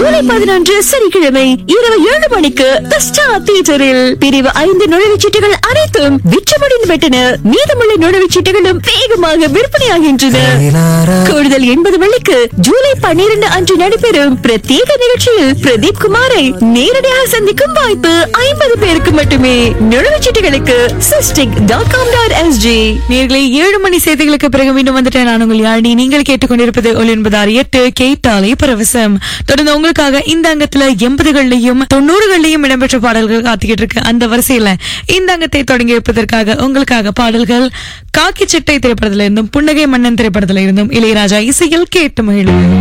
ஜூலை பதினொன்று சனிக்கிழமை இரவு ஏழு மணிக்கு தி ஸ்டார் தியேட்டரில் பிரிவு ஐந்து நுழைவுச்சீட்டுகள் அனைத்தும் விற்றுமடிந்து விட்டன மீதமுள்ள நுழைவுச்சீட்டுகளும் வேகமாக விற்பனையாகின்றன கூடுதல் எண்பது வெள்ளிக்கு ஜூலை பன்னிரண்டு அன்று நடைபெறும் பிரத்யேக நிகழ்ச்சியில் பிரதீப் குமாரை நேரடியாக சந்திக்கும் வாய்ப்பு ஐம்பது பேருக்கு மட்டுமே நுழைவுச்சீட்டுகளுக்கு Sistic dot com dot SG நேர்களை ஏழு மணி செய்திகளுக்கு பிறகு மீண்டும் வந்துட்டேன் நான் உங்கள் யாழினி நீங்கள் கேட்டுக்கொண்டிருப்பது ஒலி என்பதார் எட்டு கேட்டாலே பரவசம் தொடர்ந்து உங்களுக்காக இந்த அங்கத்துல எண்பதுகள்லயும் தொண்ணூறுகள்லயும் இடம்பெற்ற பாடல்கள் காத்துக்கிட்டு இருக்கு அந்த வரிசையில இந்த அங்கத்தை தொடங்கி வைப்பதற்காக உங்களுக்காக பாடல்கள் காக்கி சிட்டை திரைப்படத்துல இருந்தும் புன்னகை மன்னன் திரைப்படத்துல இருந்தும் இளையராஜா இசையில் கேட்டு மகிழும்